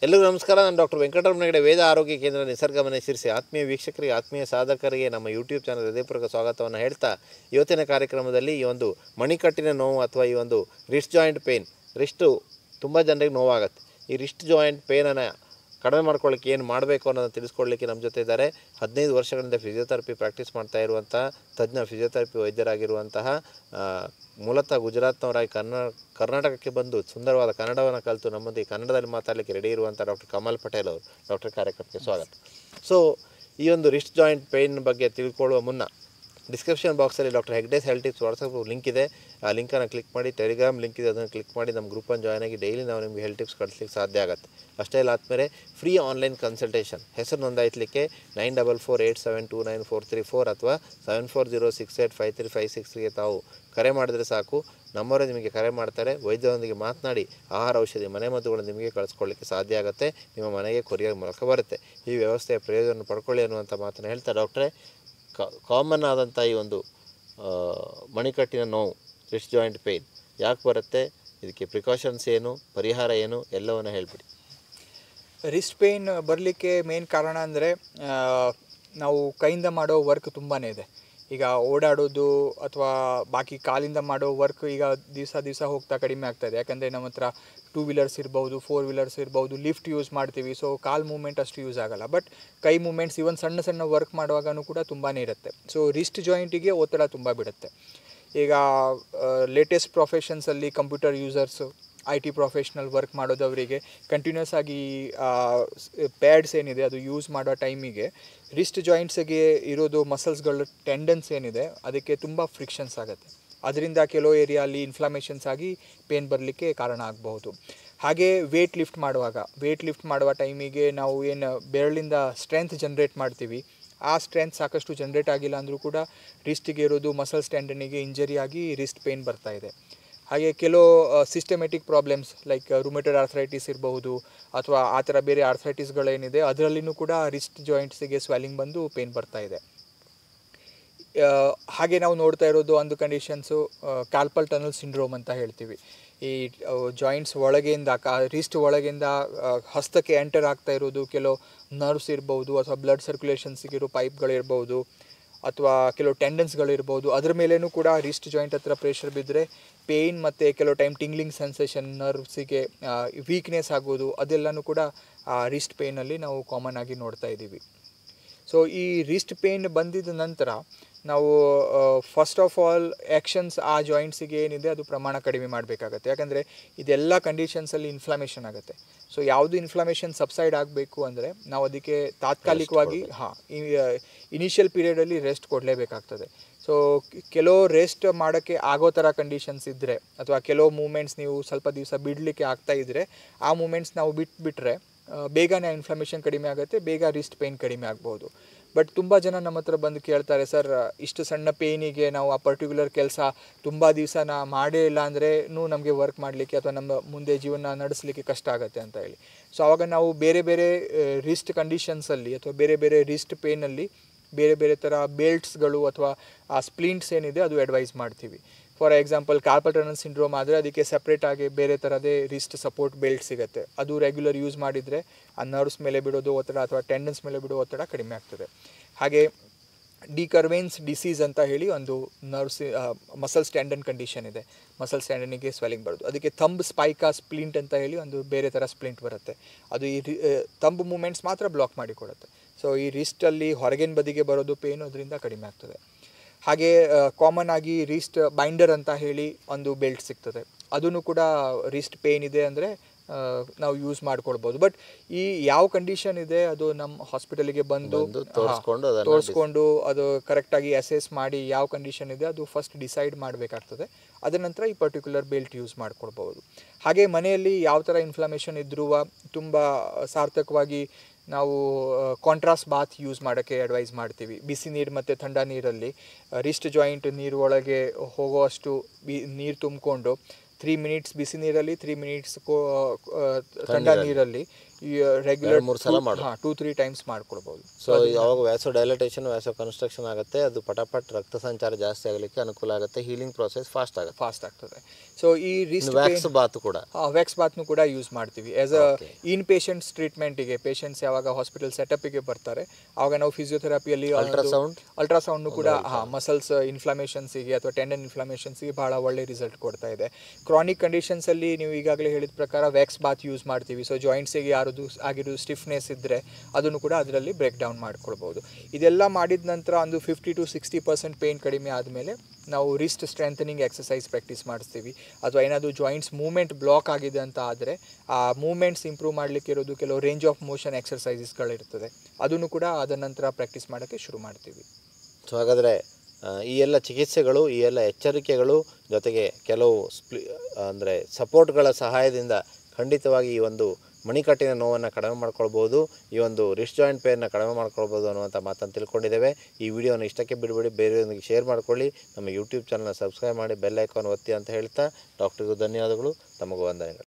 ಎಲ್ಲರಿಗೂ ನಮಸ್ಕಾರ ನಾನು ಡಾಕ್ಟರ್ ವೆಂಕಟರಮಣ ಹೆಗಡೆ ವೇದ ಆರೋಗ್ಯ ಕೇಂದ್ರ ನಿಸರ್ಗಮನೆ ಶಿರಿಸಿ ಆತ್ಮೀಯ ವೀಕ್ಷಕರಿಗೆ ಆತ್ಮೀಯ ಸಾಧಕರಿಗೆ ನಮ್ಮ ಯೂಟ್ಯೂಬ್ ಚಾನಲ್ ಹೃದಯಪೂರ್ವಕ ಸ್ವಾಗತವನ್ನು ಹೇಳ್ತಾ ಇವತ್ತಿನ ಕಾರ್ಯಕ್ರಮದಲ್ಲಿ ಈ ಒಂದು ಮಣಿಕಟ್ಟಿನ ನೋವು ಅಥವಾ ಈ ಒಂದು ರಿಸ್ಟ್ ಜಾಯಿಂಟ್ ಪೇನ್ ರಿಸ್ಟು ತುಂಬ ಜನರಿಗೆ ನೋವಾಗುತ್ತೆ ಈ ರಿಸ್ಟ್ ಜಾಯಿಂಟ್ ಪೇನನ್ನು ಕಡಿಮೆ ಮಾಡ್ಕೊಳ್ಳಿಕ್ಕೆ ಏನು ಮಾಡಬೇಕು ಅನ್ನೋದನ್ನು ತಿಳಿಸ್ಕೊಳ್ಳಿಕ್ಕೆ ನಮ್ಮ ಜೊತೆ ಇದ್ದಾರೆ ಹದಿನೈದು ವರ್ಷಗಳಿಂದ ಫಿಸಿಯೋಥೆರಪಿ ಪ್ರಾಕ್ಟೀಸ್ ಮಾಡ್ತಾ ಇರುವಂಥ ತಜ್ಞ ಫಿಸಿಯೋಥೆರಪಿ ವೈದ್ಯರಾಗಿರುವಂತಹ ಆ, ಮೂಲತಃ ಗುಜರಾತ್ನವರಾಗಿ ಕರ್ನಾ ಕರ್ನಾಟಕಕ್ಕೆ ಬಂದು ಸುಂದರವಾದ ಕನ್ನಡವನ್ನು ಕಲಿತು ನಮ್ಮೊಂದಿಗೆ ಕನ್ನಡದಲ್ಲಿ ಮಾತಾಡಲಿಕ್ಕೆ ರೆಡಿ ಇರುವಂಥ ಡಾಕ್ಟರ್ ಕಮಲ್ ಪಟೇಲ್ ಅವರು ಡಾಕ್ಟರ್ ಕಾರ್ಯಕ್ರಮಕ್ಕೆ ಸ್ವಾಗತ ಸೊ ಈ ಒಂದು ರಿಸ್ಟ್ ಜಾಯಿಂಟ್ ಪೇನ್ ಬಗ್ಗೆ ತಿಳ್ಕೊಳ್ಳುವ ಮುನ್ನ ಡಿಸ್ಕ್ರಿಪ್ಷನ್ ಬಾಕ್ಸಲ್ಲಿ doctor Hegde's health tips WhatsApp link ಇದೆ ಆ ಲಿಂಕನ್ನು ಕ್ಲಿಕ್ ಮಾಡಿ ಟೆಲಿಗ್ರಾಮ್ ಲಿಂಕ್ ಇದೆ ಅದನ್ನು ಕ್ಲಿಕ್ ಮಾಡಿ ನಮ್ಮ ಗ್ರೂಪನ್ನು ಜಾಯ್ನ್ ಆಗಿ ಡೈಲಿ ನಾವು ನಿಮಗೆ ಹೆಲ್ತ್ ಟಿಪ್ಸ್ ಕಳಿಸ್ಲಿಕ್ಕೆ ಸಾಧ್ಯ ಆಗುತ್ತೆ ಅಷ್ಟೇ ಇಲ್ಲ ಆದಮೇಲೆ ಫ್ರೀ ಆನ್ಲೈನ್ ಕನ್ಸಲ್ಟೇಷನ್ ಹೆಸರು ನೋಂದಾಯಿಸಲಿಕ್ಕೆ nine double four eight seven two nine four three four ಅಥವಾ seven four zero six eight five three five ಸಿಕ್ಸ್ಗೆ ತಾವು ಕರೆ ಮಾಡಿದ್ರೆ ಸಾಕು ನಮ್ಮವರೇ ನಿಮಗೆ ಕರೆ ಮಾಡ್ತಾರೆ ವೈದ್ಯರೊಂದಿಗೆ ಮಾತನಾಡಿ ಆಹಾರ ಔಷಧಿ ಮನೆ ಮದ್ದುಗಳನ್ನು ನಿಮಗೆ ಕಳಿಸ್ಕೊಳ್ಳಿಕ್ಕೆ ಸಾಧ್ಯ ಆಗುತ್ತೆ ನಿಮ್ಮ ಮನೆಗೆ ಕೊರಿಯರ್ ಮೂಲಕ ಬರುತ್ತೆ ಈ ವ್ಯವಸ್ಥೆಯ ಪ್ರಯೋಜನ ಪಡ್ಕೊಳ್ಳಿ ಅನ್ನುವಂಥ ಮಾತನ್ನು ಹೇಳ್ತಾ ಡಾಕ್ಟ್ರೇ ಕಾಮನ್ ಆದಂಥ ಈ ಒಂದು ಆ, ಮಣಿಕಟ್ಟಿನ ನೋವು ರಿಸ್ಟ್ ಜಾಯಿಂಟ್ ಪೇಯ್ನ್ ಯಾಕೆ ಬರುತ್ತೆ ಇದಕ್ಕೆ ಪ್ರಿಕಾಷನ್ಸ್ ಏನು ಪರಿಹಾರ ಏನು ಎಲ್ಲವನ್ನು ಹೇಳ್ಬಿಡಿ ರಿಸ್ಟ್ ಪೇಯ್ನ್ ಬರಲಿಕ್ಕೆ ಮೇನ್ ಕಾರಣ ಅಂದರೆ ನಾವು ಕೈಯಿಂದ ಮಾಡೋ ವರ್ಕ್ ತುಂಬಾ ಇದೆ ಈಗ ಓಡಾಡೋದು ಅಥವಾ ಬಾಕಿ ಕಾಲಿಂದ ಮಾಡೋ ವರ್ಕ್ ಈಗ ದಿವಸ ದಿವಸ ಹೋಗ್ತಾ ಕಡಿಮೆ ಆಗ್ತಾ ಇದೆ ಯಾಕಂದರೆ ನಮ್ಮ ಹತ್ರ ಟೂ ವೀಲರ್ಸ್ ಇರ್ಬೋದು ಫೋರ್ ವೀಲರ್ಸ್ ಇರ್ಬೋದು ಲಿಫ್ಟ್ ಯೂಸ್ ಮಾಡ್ತೀವಿ ಸೊ ಕಾಲ್ ಮೂಮೆಂಟ್ ಅಷ್ಟು ಯೂಸ್ ಆಗಲ್ಲ ಬಟ್ ಕೈ ಮೂಮೆಂಟ್ಸ್ ಇವನ್ ಸಣ್ಣ ಸಣ್ಣ ವರ್ಕ್ ಮಾಡುವಾಗನೂ ಕೂಡ ತುಂಬಾ ಇರುತ್ತೆ ಸೊ ರಿಸ್ಟ್ ಜಾಯಿಂಟಿಗೆ ಒತ್ತಡ ತುಂಬ ಬಿಡುತ್ತೆ ಈಗ ಲೇಟೆಸ್ಟ್ ಪ್ರೊಫೆಷನ್ಸಲ್ಲಿ computer users I T professional work ಮಾಡೋದವರಿಗೆ ಕಂಟಿನ್ಯೂಸ್ ಆಗಿ ಪ್ಯಾಡ್ಸ್ ಏನಿದೆ ಅದು ಯೂಸ್ ಮಾಡೋ ಟೈಮಿಗೆ ರಿಸ್ಟ್ ಜಾಯಿಂಟ್ಸಿಗೆ ಇರೋದು ಮಸಲ್ಸ್ಗಳ ಟೆಂಡನ್ಸ್ ಏನಿದೆ ಅದಕ್ಕೆ ತುಂಬ ಫ್ರಿಕ್ಷನ್ಸ್ ಆಗುತ್ತೆ ಅದರಿಂದ ಕೆಲವು ಏರಿಯಲ್ಲಿ ಇನ್ಫ್ಲಮೇಷನ್ಸ್ ಆಗಿ ಪೇನ್ ಬರಲಿಕ್ಕೆ ಕಾರಣ ಆಗಬಹುದು ಹಾಗೆ ವೇಟ್ ಲಿಫ್ಟ್ ಮಾಡುವಾಗ ವೇಟ್ ಲಿಫ್ಟ್ ಮಾಡುವ ಟೈಮಿಗೆ ನಾವು ಏನು ಬೆರಳಿಂದ ಸ್ಟ್ರೆಂತ್ ಜನ್ರೇಟ್ ಮಾಡ್ತೀವಿ ಆ ಸ್ಟ್ರೆಂತ್ ಸಾಕಷ್ಟು ಜನ್ರೇಟ್ ಆಗಿಲ್ಲ ಅಂದರೂ ಕೂಡ ರಿಸ್ಟಿಗೆ ಇರೋದು ಮಸಲ್ ಸ್ಟ್ಯಾಂಡನಿಗೆ ಇಂಜರಿ ಆಗಿ ರಿಸ್ಟ್ ಪೇನ್ ಬರ್ತಾ ಇದೆ ಹಾಗೆ ಕೆಲವು systematic problems like rheumatoid arthritis ಇರಬಹುದು ಅಥವಾ ಆ ಥರ ಬೇರೆ ಆರ್ಥರೈಟಿಸ್ಗಳೇನಿದೆ ಅದರಲ್ಲಿನೂ ಕೂಡ ರಿಸ್ಟ್ ಜಾಯಿಂಟ್ಸಿಗೆ ಸ್ವೆಲ್ಲಿಂಗ್ ಬಂದು ಪೇನ್ ಬರ್ತಾ ಇದೆ ಆ, ಹಾಗೆ ನಾವು ನೋಡ್ತಾ ಇರೋದು ಒಂದು ಕಂಡೀಷನ್ಸು ಕ್ಯಾಲ್ಪಲ್ ಟನಲ್ ಸಿಂಡ್ರೋಮ್ ಅಂತ ಹೇಳ್ತೀವಿ ಈ ಜಾಯಿಂಟ್ಸ್ ಒಳಗೆಯಿಂದ ಕಾ ರಿಸ್ಟ್ ಒಳಗಿಂದ ಆ, ಹಸ್ತಕ್ಕೆ ಎಂಟರ್ ಆಗ್ತಾ ಇರೋದು ಕೆಲವು ನರ್ವ್ಸ್ ಇರ್ಬೋದು ಅಥವಾ ಬ್ಲಡ್ ಸರ್ಕ್ಯುಲೇಷನ್ಸಿಗಿರೋ ಪೈಪ್ಗಳಿರ್ಬೋದು ಅಥವಾ ಕೆಲವು ಟೆಂಡನ್ಸ್ಗಳಿರ್ಬೋದು ಅದ್ರ ಮೇಲೇನೂ ಕೂಡ ರಿಸ್ಟ್ ಜಾಯಿಂಟ್ ಹತ್ರ ಪ್ರೆಷರ್ ಬಿದ್ದರೆ ಪೇಯ್ನ್ ಮತ್ತು ಕೆಲವು ಟೈಮ್ ಟಿಂಗ್ಲಿಂಗ್ ಸೆನ್ಸೇಷನ್ ನರ್ವ್ಸಿಗೆ ವೀಕ್ನೆಸ್ ಆಗೋದು ಅದೆಲ್ಲನೂ ಕೂಡ ರಿಸ್ಟ್ ಪೇಯ್ನಲ್ಲಿ ನಾವು ಕಾಮನ್ ಆಗಿ ನೋಡ್ತಾ ಇದ್ದೀವಿ ಸೊ ಈ ರಿಸ್ಟ್ ಪೇನ್ ಬಂದಿದ ನಂತರ ನಾವು ಫಸ್ಟ್ ಆಫ್ ಆಲ್ ಆ್ಯಕ್ಷನ್ಸ್ ಆ ಜಾಯಿಂಟ್ಸಿಗೆ ಏನಿದೆ ಅದು ಪ್ರಮಾಣ ಕಡಿಮೆ ಮಾಡಬೇಕಾಗತ್ತೆ ಯಾಕಂದರೆ ಇದೆಲ್ಲ ಕಂಡೀಷನ್ಸಲ್ಲಿ ಇನ್ಫ್ಲಮೇಷನ್ ಆಗುತ್ತೆ ಸೊ ಯಾವುದು ಇನ್ಫ್ಲಮೇಷನ್ ಸಬ್ಸೈಡ್ ಆಗಬೇಕು ಅಂದರೆ ನಾವು ಅದಕ್ಕೆ ತಾತ್ಕಾಲಿಕವಾಗಿ ಹಾಂ ಇನಿಷಿಯಲ್ ಪೀರಿಯಡಲ್ಲಿ ರೆಸ್ಟ್ ಕೊಡಲೇಬೇಕಾಗ್ತದೆ ಸೊ ಕೆಲವು ರೆಸ್ಟ್ ಮಾಡೋಕ್ಕೆ ಆಗೋ ಥರ ಕಂಡೀಷನ್ಸ್ ಇದ್ದರೆ ಅಥವಾ ಕೆಲವು ಮೂಮೆಂಟ್ಸ್ ನೀವು ಸ್ವಲ್ಪ ದಿವಸ ಬಿಡಲಿಕ್ಕೆ ಆಗ್ತಾ ಇದ್ದರೆ ಆ ಮೂಮೆಂಟ್ಸ್ ನಾವು ಬಿಟ್ಬಿಟ್ರೆ ಆ, ಬೇಗನೆ ಇನ್ಫ್ಲಮೇಷನ್ ಕಡಿಮೆ ಆಗುತ್ತೆ ಬೇಗ ರಿಸ್ಟ್ ಪೇಯ್ನ್ ಕಡಿಮೆ ಆಗ್ಬೋದು ಬಟ್ ತುಂಬ ಜನ ನಮ್ಮ ಹತ್ರ ಬಂದು ಕೇಳ್ತಾರೆ ಸರ್ ಇಷ್ಟು ಸಣ್ಣ ಪೇಯ್ನಿಗೆ ನಾವು ಆ ಪರ್ಟಿಕ್ಯುಲರ್ ಕೆಲಸ ತುಂಬ ದಿವಸ ನಾ ಮಾಡೇ ಇಲ್ಲ ಅಂದ್ರೂ ನಮಗೆ ವರ್ಕ್ ಮಾಡಲಿಕ್ಕೆ ಅಥವಾ ನಮ್ಮ ಮುಂದೆ ಜೀವನ ನಡೆಸಲಿಕ್ಕೆ ಕಷ್ಟ ಆಗುತ್ತೆ ಅಂತ ಹೇಳಿ ಸೊ ಆವಾಗ ನಾವು ಬೇರೆ ಬೇರೆ ರಿಸ್ಟ್ ಕಂಡೀಷನ್ಸಲ್ಲಿ ಅಥವಾ ಬೇರೆ ಬೇರೆ ರಿಸ್ಟ್ ಪೇನಲ್ಲಿ ಬೇರೆ ಬೇರೆ ಥರ ಬೆಲ್ಟ್ಸ್ಗಳು ಅಥವಾ ಆ ಸ್ಪ್ಲಿಂಟ್ಸ್ ಏನಿದೆ ಅದು ಅಡ್ವೈಸ್ ಮಾಡ್ತೀವಿ for example carpal tunnel syndrome ಆದರೆ ಅದಕ್ಕೆ ಸಪ್ರೇಟ್ ಆಗಿ ಬೇರೆ ಥರದೇ ರಿಸ್ಟ್ ಸಪೋರ್ಟ್ ಬೆಲ್ಟ್ ಸಿಗುತ್ತೆ ಅದು ರೆಗ್ಯುಲರ್ ಯೂಸ್ ಮಾಡಿದರೆ ಆ ನರ್ವ್ಸ್ ಮೇಲೆ ಬಿಡೋದು ಒತ್ತಡ ಅಥವಾ ಟೆಂಡನ್ಸ್ ಮೇಲೆ ಬಿಡೋ ಒತ್ತಡ ಕಡಿಮೆ ಆಗ್ತದೆ ಹಾಗೆ ಡಿಕರ್ವೆನ್ಸ್ ಡಿಸೀಸ್ ಅಂತ ಹೇಳಿ ಒಂದು ನರ್ವ್ಸ್ ಮಸಲ್ ಸ್ಟ್ಯಾಂಡನ್ ಕಂಡೀಷನ್ ಇದೆ ಮಸಲ್ ಸ್ಟ್ಯಾಂಡನಿಗೆ ಸ್ವೆಲ್ಲಿಂಗ್ ಬರೋದು ಅದಕ್ಕೆ ಥಂಬ್ ಸ್ಪೈಕಾ ಸ್ಪ್ಲಿಂಟ್ ಅಂತ ಹೇಳಿ ಒಂದು ಬೇರೆ ಥರ ಸ್ಪ್ಲಿಂಟ್ ಬರುತ್ತೆ ಅದು ಈ ಥಂಬ್ ಮೂಮೆಂಟ್ಸ್ ಮಾತ್ರ ಬ್ಲಾಕ್ ಮಾಡಿ ಕೊಡುತ್ತೆ ಸೊ ಈ ರಿಸ್ಟಲ್ಲಿ ಹೊರಗಿನ ಬದಿಗೆ ಬರೋದು ಪೇನು ಅದರಿಂದ ಕಡಿಮೆ ಆಗ್ತದೆ ಹಾಗೆ ಕಾಮನ್ ಆಗಿ ರಿಸ್ಟ್ ಬೈಂಡರ್ ಅಂತ ಹೇಳಿ ಒಂದು ಬೆಲ್ಟ್ ಸಿಗ್ತದೆ ಅದನ್ನು ಕೂಡ ರಿಸ್ಟ್ ಪೇನ್ ಇದೆ ಅಂದರೆ ನಾವು ಯೂಸ್ ಮಾಡ್ಕೊಳ್ಬೋದು ಬಟ್ ಈ ಯಾವ ಕಂಡೀಷನ್ ಇದೆ ಅದು ನಮ್ಮ ಹಾಸ್ಪಿಟಲಿಗೆ ಬಂದು ಬಂದು ಹಾ, ತೋರಿಸ್ಕೊಂಡು ಅದನ್ನ ತೋರಿಸ್ಕೊಂಡು ಅದು ಕರೆಕ್ಟಾಗಿ ಅಸೆಸ್ ಮಾಡಿ ಯಾವ ಕಂಡೀಷನ್ ಇದೆ ಅದು ಫಸ್ಟ್ ಡಿಸೈಡ್ ಮಾಡಬೇಕಾಗ್ತದೆ ಅದರ ನಂತರ ಈ ಪರ್ಟಿಕ್ಯುಲರ್ ಬೆಲ್ಟ್ ಯೂಸ್ ಮಾಡ್ಕೊಳ್ಬೋದು ಹಾಗೆ ಮನೆಯಲ್ಲಿ ಯಾವ ಥರ ಇನ್ಫ್ಲಮೇಷನ್ ಇದ್ರೂ ತುಂಬ ಸಾರ್ಥಕವಾಗಿ ನಾವು ಕಾಂಟ್ರಾಸ್ಟ್ ಬಾತ್ ಯೂಸ್ ಮಾಡೋಕ್ಕೆ ಅಡ್ವೈಸ್ ಮಾಡ್ತೀವಿ ಬಿಸಿ ನೀರು ಮತ್ತು ಥಂಡ ನೀರಲ್ಲಿ ರಿಸ್ಟ್ ಜಾಯಿಂಟ್ ನೀರು ಒಳಗೆ ಹೋಗುವಷ್ಟು ಬಿ ನೀರು ತುಂಬಿಕೊಂಡು ತ್ರೀ ಮಿನಿಟ್ಸ್ ಬಿಸಿ ನೀರಲ್ಲಿ ತ್ರೀ ಮಿನಿಟ್ಸ್ ಥಂಡ ನೀರಲ್ಲಿ ರೆಗ್ಯುಲರ್ ಮೂರು ಸಲ ಮಾಡು. ಹಾಂ ಟೂ ತ್ರೀ ಟೈಮ್ಸ್ ಮಾಡ್ಕೊಳ್ಬೋದು ಸೊ ಯಾವಾಗ ವ್ಯಾಸೋ ಡೈಲಟೇಷನ್ ವ್ಯಾಸೋ ಕನ್ಸ್ಟ್ರಕ್ಷನ್ ಆಗುತ್ತೆ ಅದು ಪಟಾಪಟ್ ರಕ್ತ ಸಂಚಾರ ಜಾಸ್ತಿ ಆಗಲಿಕ್ಕೆ ಅನುಕೂಲ ಆಗುತ್ತೆ ಹೀಲಿಂಗ್ ಪ್ರೋಸೆಸ್ ಫಾಸ್ಟ್ ಆಗುತ್ತೆ ಫಾಸ್ಟ್ ಆಗ್ತದೆ ಸೊ ಈ ರಿಸ್ಟ್ ವ್ಯಾಕ್ಸ್ ಬಾತ್ ಕೂಡ ವ್ಯಾಕ್ಸ್ ಬಾತ್ನು ಕೂಡ ಯೂಸ್ ಮಾಡ್ತೀವಿ ಆಸ್ ಅ ಇನ್ ಪೇಷಂಟ್ಸ್ ಟ್ರೀಟ್ಮೆಂಟಿಗೆ ಪೇಷಂಟ್ಸ್ ಯಾವಾಗ ಹಾಸ್ಪಿಟಲ್ ಸೆಟಪ್ಗೆ ಬರ್ತಾರೆ ಆವಾಗ ನಾವು ಫಿಸಿಯೋಥೆರಪಿಯಲ್ಲಿ Ultrasound? ಅಲ್ಟ್ರಾಸೌಂಡ್ ಕೂಡ ಹಾಂ ಮಸಲ್ಸ್ ಇನ್ಫ್ಲಮೇಷನ್ಸಿಗೆ ಅಥವಾ ಟೆಂಡನ್ ಇನ್ಫ್ಲಮೇಷನ್ಸಿಗೆ ಬಹಳ ಒಳ್ಳೆ ರಿಸಲ್ಟ್ ಕೊಡ್ತಾ ಇದೆ ಕ್ರಾನಿಕ್ ಕಂಡೀಷನ್ಸಲ್ಲಿ ನೀವು ಈಗಾಗಲೇ ಹೇಳಿದ ಪ್ರಕಾರ ವ್ಯಾಕ್ಸ್ ಬಾತ್ ಯೂಸ್ ಮಾಡ್ತೀವಿ ಸೊ ಜಾಯಿಂಟ್ಸಿಗೆ ಯಾರದು ಆಗಿರೋ ಸ್ಟಿಫ್ನೆಸ್ ಇದ್ದರೆ ಅದನ್ನು ಕೂಡ ಅದರಲ್ಲಿ ಬ್ರೇಕ್ ಡೌನ್ ಮಾಡ್ಕೊಳ್ಬೋದು ಇದೆಲ್ಲ ಮಾಡಿದ ನಂತರ ಒಂದು fifty to sixty percent pain ಕಡಿಮೆ ಆದಮೇಲೆ ನಾವು ರಿಸ್ಟ್ ಸ್ಟ್ರೆಂಥನಿಂಗ್ ಎಕ್ಸಸೈಸ್ ಪ್ರಾಕ್ಟೀಸ್ ಮಾಡಿಸ್ತೀವಿ ಅಥವಾ ಏನಾದರೂ ಜಾಯಿಂಟ್ಸ್ ಮೂವ್ಮೆಂಟ್ ಬ್ಲಾಕ್ ಆಗಿದೆ ಅಂತ ಆದರೆ ಆ ಮೂವ್ಮೆಂಟ್ಸ್ ಇಂಪ್ರೂವ್ ಮಾಡಲಿಕ್ಕೆ ಇರೋದು ಕೆಲವು ರೇಂಜ್ ಆಫ್ ಮೋಷನ್ ಎಕ್ಸಸೈಸಸ್ಗಳಿರ್ತದೆ ಅದನ್ನು ಕೂಡ ಅದರ ನಂತರ ಪ್ರಾಕ್ಟೀಸ್ ಮಾಡೋಕ್ಕೆ ಶುರು ಮಾಡ್ತೀವಿ ಸೊ ಹಾಗಾದರೆ ಆ, ಈ ಎಲ್ಲ ಚಿಕಿತ್ಸೆಗಳು ಈ ಎಲ್ಲ ಎಚ್ಚರಿಕೆಗಳು ಜೊತೆಗೆ ಕೆಲವು ಸ್ಪ್ಲಿ ಅಂದರೆ ಸಪೋರ್ಟ್ಗಳ ಸಹಾಯದಿಂದ ಖಂಡಿತವಾಗಿ ಈ ಒಂದು ಮಣಿಕಟ್ಟಿನ ನೋವನ್ನು ಕಡಿಮೆ ಮಾಡ್ಕೊಳ್ಬೋದು ಈ ಒಂದು ರಿಸ್ಟ್ ಜಾಯಿಂಟ್ ಪೇನ್ನ ಕಡಿಮೆ ಮಾಡ್ಕೊಳ್ಬೋದು ಅನ್ನುವಂಥ ಮಾತನ್ನು ತಿಳ್ಕೊಂಡಿದ್ದೇವೆ ಈ ವಿಡಿಯೋನ ಇಷ್ಟಕ್ಕೆ ಬಿಡಬೇಡಿ ಬೇರೆಯವರಿಗೆ ಶೇರ್ ಮಾಡ್ಕೊಳ್ಳಿ ನಮ್ಮ ಯೂಟ್ಯೂಬ್ ಚಾನಲ್ನ ಸಬ್ಸ್ಕ್ರೈಬ್ ಮಾಡಿ ಬೆಲ್ ಐಕಾನ್ ಒತ್ತಿ ಅಂತ ಹೇಳ್ತಾ ಡಾಕ್ಟ್ರಿಗೂ ಧನ್ಯವಾದಗಳು ತಮಗೂ ವಂದನೆಗಳು